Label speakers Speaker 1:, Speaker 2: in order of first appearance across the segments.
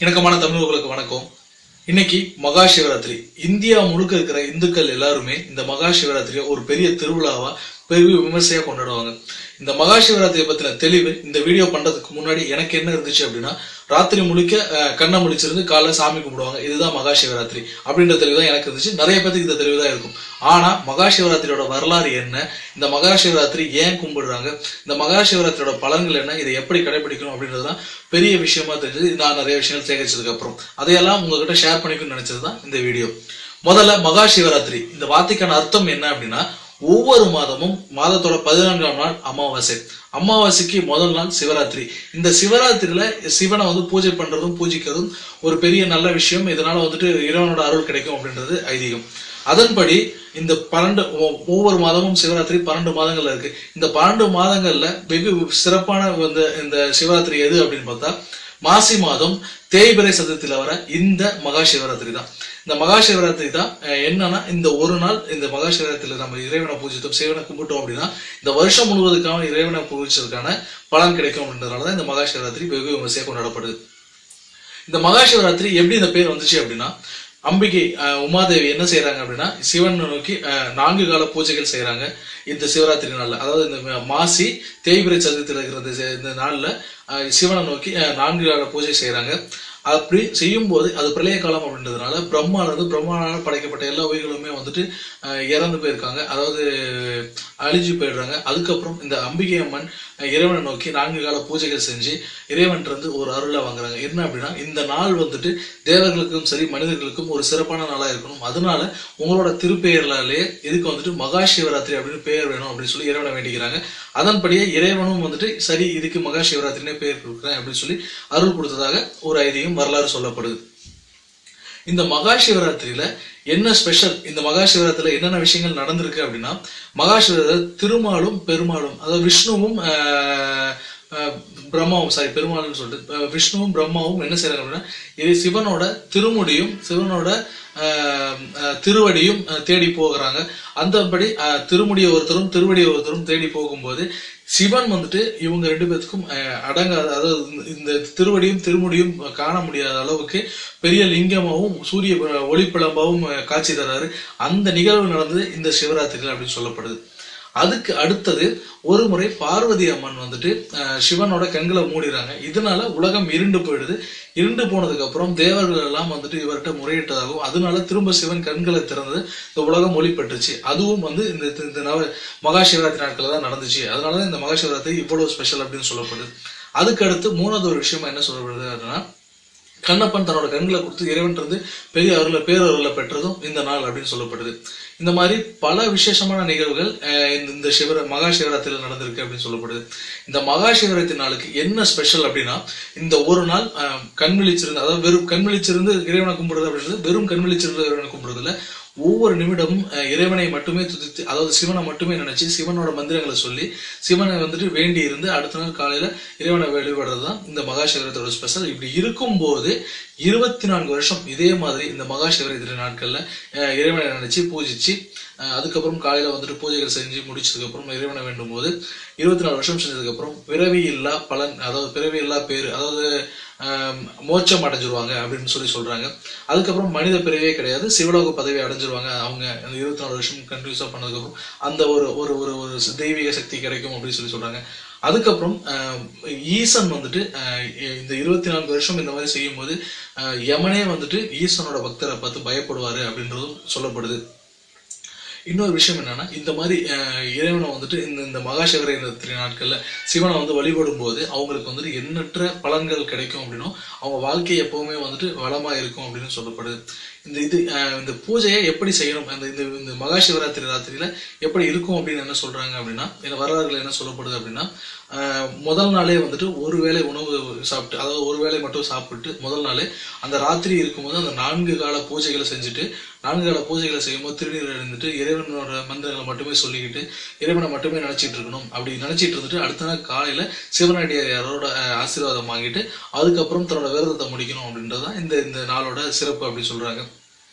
Speaker 1: இணக்கமான தமிழர்களுக்கு வணக்கம் இன்னைக்கு மகா சிவராத்திரி இந்தியா முழுக்க இருக்கிற இந்துக்கள் எல்லாருமே இந்த மகா சிவராத்திரியை ஒரு பெரிய திருவிழாவா பெரிய விமர்சையா கொண்டாடுவாங்க இந்த மகா சிவராத்திரியை பத்தின தெளிவு இந்த வீடியோ பண்றதுக்கு முன்னாடி எனக்கு என்ன இருந்துச்சு அப்படின்னா ராத்திரி முழுக்க அஹ், கண்ணை முழிச்சிருந்து காலைல சாமி கும்பிடுவாங்க இதுதான் மகா சிவராத்திரி அப்படின்ற தெளிவு தான் எனக்கு இருந்துச்சு நிறைய பேருக்கு இந்த தெளிவு தான் இருக்கும் ஆனா மகா சிவராத்திரியோட வரலாறு என்ன இந்த மகா சிவராத்திரி ஏன் கும்பிடுறாங்க இந்த மகா சிவராத்திரியோட பலன்கள் என்ன இதை எப்படி கடைபிடிக்கணும் அப்படின்றதுதான் பெரிய விஷயமா தெரிஞ்சது நான் நிறைய விஷயங்கள் சேகரிச்சதுக்கு அப்புறம் அதையெல்லாம் உங்ககிட்ட ஷேர் பண்ணிக்கணும்னு நினைச்சது தான் இந்த வீடியோ முதல்ல மகா சிவராத்திரி இந்த வார்த்தைக்கான அர்த்தம் என்ன அப்படின்னா ஒவ்வொரு மாதமும் மாதத்தோட பதினான்காம் நாள் அமாவாசை அமாவாசைக்கு முதல் நாள் சிவராத்திரி இந்த சிவராத்திரியில சிவனை வந்து பூஜை பண்றதும் பூஜிக்கிறதும் ஒரு பெரிய நல்ல விஷயம் இதனால வந்துட்டு இறைவனோட அருள் கிடைக்கும் அப்படின்றது ஐதீகம் அதன்படி இந்த பன்னெண்டு ஒ- ஒவ்வொரு மாதமும் சிவராத்திரி பன்னெண்டு மாதங்கள்ல இருக்கு இந்த பன்னெண்டு மாதங்கள்ல வெகு சிறப்பான வந்து இந்த சிவராத்திரி எது அப்படின்னு பார்த்தா மாசி மாதம் தேய்பிரை சதத்துல வர இந்த மகா சிவராத்திரி தான் இந்த மகா சிவராத்திரி தான் அஹ், என்னன்னா இந்த ஒரு நாள் இந்த மகா சிவராத்திரியில நம்ம இறைவனை பூஜித்தோம் சிவனை கும்பிட்டோம் அப்படின்னா இந்த வருஷம் முழுவதுக்கான இறைவனை பூஜிச்சதுக்கான பலன் கிடைக்கும் அப்படின்றதுனால தான் இந்த மகா சிவராத்திரி வெகு விமர்சையாக கொண்டாடப்படுது இந்த மகா சிவராத்திரி எப்படி இந்த பேர் வந்துச்சு அப்படின்னா அம்பிகை அஹ், உமாதேவி என்ன செய்றாங்க அப்படின்னா சிவன் நோக்கி அஹ், நான்கு கால பூஜைகள் செய்றாங்க இந்த சிவராத்திரி நாள்ல அதாவது இந்த ம- மாசி தேய்பிரை சதுரத்தில் இருக்கிற இந்த சி- இந்த நாள்ல அஹ், சிவனை நோக்கி அஹ், நான்கு கால பூஜை செய்றாங்க அப்படி செய்யும்போது அது பிரளய காலம் அப்படின்றதுனால பிரம்மானது பிரம்மாவால் படைக்கப்பட்ட எல்லா உயிர்களுமே வந்துட்டு அஹ், இறந்து போயிருக்காங்க அதாவது அழிஞ்சு போயிடுறாங்க அதுக்கப்புறம் இந்த அம்பிகை அம்மன் அஹ், இறைவனை நோக்கி நான்கு கால பூஜைகள் செஞ்சு இறைவன் இருந்து ஒரு அருளை வாங்குறாங்க என்ன அப்படின்னா இந்த நாள் வந்துட்டு தேவர்களுக்கும் சரி மனிதர்களுக்கும் ஒரு சிறப்பான நாளா இருக்கணும் அதனால உங்களோட திருப்பெயர்லாலேயே இதுக்கு வந்துட்டு மகா சிவராத்திரி அப்படின்னு பெயர் வேணும் அப்படின்னு சொல்லி இறைவனை வேண்டிக்கிறாங்க அதன்படியே இறைவனும் வந்துட்டு சரி இதுக்கு மகா சிவராத்திரினே பெயர் கொடுக்குறேன் அப்படின்னு சொல்லி அருள் கொடுத்ததாக ஒரு ஐதீகம் வரலாறு சொல்லப்படுது இந்த மகா சிவராத்திரியில என்ன ஸ்பெஷல் இந்த மகா சிவராத்திரியில என்னென்ன விஷயங்கள் நடந்திருக்கு அப்படின்னா மகா சிவராத்திரி திருமாலும் பெருமாளும் அதாவது விஷ்ணுவும் ஆஹ், ஆஹ், பிரம்மாவும் சாரி பெருமாள்னு சொல்லிட்டு ஆஹ், விஷ்ணுவும் பிரம்மாவும் என்ன செய்றாங்க அப்படின்னா இது சிவனோட திருமுடியும் சிவனோட ஆஹ், ஆஹ், திருவடியும் ஆஹ், தேடி போகிறாங்க அந்தபடி ஆஹ், திருமுடியை ஒருத்தரும் திருவடியை ஒருத்தரும் தேடி போகும்போது சிவன் வந்துட்டு இவங்க ரெண்டு பேத்துக்கும் அஹ், அடங்காத அதாவது இந்த- இந்த திருவடியும் திருமுடியும் காண முடியாத அளவுக்கு பெரிய லிங்கமாவும் சூரிய ப- ஒளிப்பிளம்பாவும் அஹ், காட்சி தராரு அந்த நிகழ்வு நடந்தது இந்த சிவராத்திரியில் அப்படின்னு சொல்லப்படுது அதுக்கு அடுத்தது ஒரு முறை பார்வதி அம்மன் வந்துட்டு அஹ், சிவனோட கண்களை மூடிறாங்க இதனால உலகம் இருண்டு போயிடுது இருண்டு போனதுக்கு அப்புறம் தேவர்கள் எல்லாம் வந்துட்டு இவர்கிட்ட முறையிட்டதாகவும் அதனால திரும்ப சிவன் கண்களை திறந்தது இந்த உலகம் ஒளி பெற்றுச்சு அதுவும் வந்து இந்த இந்த நவ மகா சிவராத்திரி நாட்கள் தான் நடந்துச்சு அதனால தான் இந்த மகா சிவராத்திரி இவ்வளவு ஸ்பெஷல் அப்படின்னு சொல்லப்படுது அதுக்கு அடுத்து மூணாவது ஒரு விஷயம் என்ன சொல்லப்படுது அப்படின்னா கண்ணப்பன் தன்னோட கண்களை கொடுத்து இறைவன் இருந்து பெரிய அருளை பேரருளை பெற்றதும் இந்த நாள் அப்படின்னு சொல்லப்படுது இந்த மாதிரி பல விசேஷமான நிகழ்வுகள் அஹ், இந்த இந்த சிவர மகா சிவராத்திரியில் நடந்திருக்கு அப்படின்னு சொல்லப்படுது இந்த மகா சிவராத்திரி நாளுக்கு என்ன ஸ்பெஷல் அப்படின்னா இந்த ஒரு நாள் அஹ், கண் விழிச்சிருந்து அதாவது வெறும் கண் விழிச்சிருந்து இறைவனை கும்பிடுறது அப்படின்றது வெறும் கண் விழிச்சிருந்து இறைவனை கும்பிடுறதுல ஒவ்வொரு நிமிடமும் அஹ், இறைவனை மட்டுமே துதித்து அதாவது சிவனை மட்டுமே நினைச்சு சிவனோட மந்திரங்களை சொல்லி சிவனை வந்துட்டு வேண்டி இருந்து அடுத்த நாள் காலையில இறைவனை வழிபடுறது தான் இந்த மகா சிவராத்திரியோட ஸ்பெஷல் இப்படி இருக்கும்போது இருபத்தி நான்கு வருஷம் இதே மாதிரி இந்த மகா சிவராத்திரி நாட்கள்ல அஹ், இறைவனை நினைச்சு பூஜிச்சு அஹ், அதுக்கப்புறம் காலையில வந்துட்டு பூஜைகள் செஞ்சு முடிச்சதுக்கு அப்புறம் இறைவனை வேண்டும் போது இருபத்தி நாலு வருஷம் செஞ்சதுக்கு அப்புறம் பிறவி இல்லா பலன் அதாவது பிறவி இல்லா பேரு அதாவது ஆஹ், மோட்சம் அடைஞ்சிருவாங்க அப்படின்னு சொல்லி சொல்றாங்க அதுக்கப்புறம் மனித பிறவியே கிடையாது சிவலோக பதவி அடைஞ்சிருவாங்க அவங்க அந்த இருபத்தி நாலு வருஷம் கண்டினியூஸா பண்ணதுக்கப்புறம் அந்த ஒரு ஒரு ஒரு ஒரு தெய்வீக சக்தி கிடைக்கும் அப்படின்னு சொல்லி சொல்றாங்க அதுக்கப்புறம் ஆஹ், ஈசன் வந்துட்டு ஆஹ், இந்த இருபத்தி நான்கு வருஷம் இந்த மாதிரி செய்யும்போது ஆஹ், யமனே வந்துட்டு ஈசனோட பக்தரை பார்த்து பயப்படுவாரு அப்படின்றதும் சொல்லப்படுது இன்னொரு விஷயம் என்னன்னா இந்த மாதிரி அஹ், இறைவனை வந்துட்டு இந்த இந்த மகா சிவராத்திரி நாட்கள்ல சிவனை வந்து வழிபடும் போது அவங்களுக்கு வந்துட்டு எண்ணற்ற பலன்கள் கிடைக்கும் அப்படின்னும் அவங்க வாழ்க்கை எப்பவுமே வந்துட்டு வளமா இருக்கும் அப்படின்னு சொல்லப்படுது இந்த இது அஹ், இந்த பூஜையை எப்படி செய்யணும் அந்த இந்த இந்த மகா சிவராத்திரி ராத்திரியில எப்படி இருக்கும் அப்படின்னு என்ன சொல்றாங்க அப்படின்னா இந்த வரலாறுகள் என்ன சொல்லப்படுது அப்படின்னா அஹ், முதல் நாளே வந்துட்டு ஒரு வேளை உணவு சாப்பிட்டு அதாவது ஒரு வேளை மட்டும் சாப்பிட்டு முதல் நாளே அந்த ராத்திரி இருக்கும்போது அந்த நான்கு கால பூஜைகளை செஞ்சுட்டு நான்கு கால பூஜைகளை செய்யும்போது திருநீர் அணிந்துட்டு இறைவனோட மந்திரங்களை மட்டுமே சொல்லிக்கிட்டு இறைவனை மட்டுமே நினைச்சிட்டு இருக்கணும் அப்படி நினைச்சிட்டு இருந்துட்டு அடுத்த நாள் காலையில சிவனடியார் யாரோட அஹ், ஆசீர்வாதம் வாங்கிட்டு அதுக்கப்புறம் தன்னோட விரதத்தை முடிக்கணும் அப்படின்றது தான் இந்த இந்த நாளோட சிறப்பு அப்படி சொல்றாங்க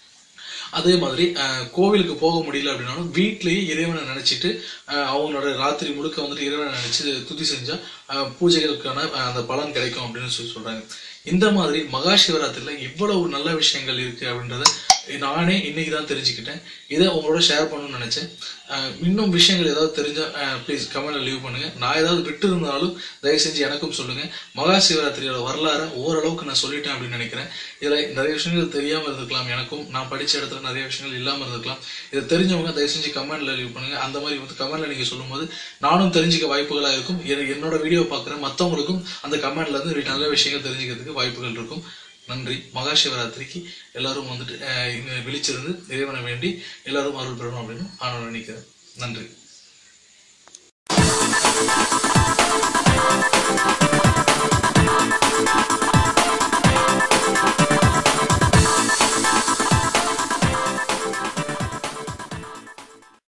Speaker 1: அதே மாதிரி அஹ், கோவிலுக்கு போக முடியல அப்படின்னாலும் வீட்லயே இறைவனை நினைச்சிட்டு அஹ், அவங்களோட ராத்திரி முழுக்க வந்துட்டு இறைவனை நினைச்சு துதி செஞ்சா அஹ், பூஜைகளுக்கான அஹ், அந்த பலன் கிடைக்கும் அப்படின்னு சொல்லி சொல்றாங்க இந்த மாதிரி மகா சிவராத்திரில இவ்வளவு நல்ல விஷயங்கள் இருக்கு அப்படின்றத நானே இன்னைக்கு தான் தெரிஞ்சுக்கிட்டேன் இதை உங்களோட ஷேர் பண்ணணும்னு நினைச்சேன் அஹ் இன்னும் விஷயங்கள் ஏதாவது தெரிஞ்சா ப்ளீஸ் கமெண்ட்ல லீவ் பண்ணுங்க நான் ஏதாவது விட்டு இருந்தாலும் தயவு செஞ்சு எனக்கும் சொல்லுங்க மகா சிவராத்திரியோட வரலாறை ஓரளவுக்கு நான் சொல்லிட்டேன் அப்படின்னு நினைக்கிறேன் இதுல நிறைய விஷயங்கள் தெரியாம இருந்திருக்கலாம் எனக்கும் நான் படிச்ச இடத்துல நிறைய விஷயங்கள் இல்லாம இருந்திருக்கலாம் இதை தெரிஞ்சவங்க தயவு செஞ்சு கமெண்ட்ல லீவ் பண்ணுங்க அந்த மாதிரி வந்து கமெண்ட்ல நீங்க சொல்லும்போது நானும் தெரிஞ்சுக்க வாய்ப்புகளா இருக்கும் எ- என்னோட வீடியோ பார்க்குற மற்றவங்களுக்கும் அந்த கமெண்ட்ல இருந்து நல்ல விஷயங்கள் தெரிஞ்சுக்கிறதுக்கு வாய்ப்புகள் இருக்கும் நன்றி மகா சிவராத்திரிக்கு எல்லாரும் வந்துட்டு அஹ், இங்க விழிச்சிருந்து இறைவனை வேண்டி எல்லாரும் அருள் பெறணும் அப்படின்னு நான் நினைக்கிறேன் நன்றி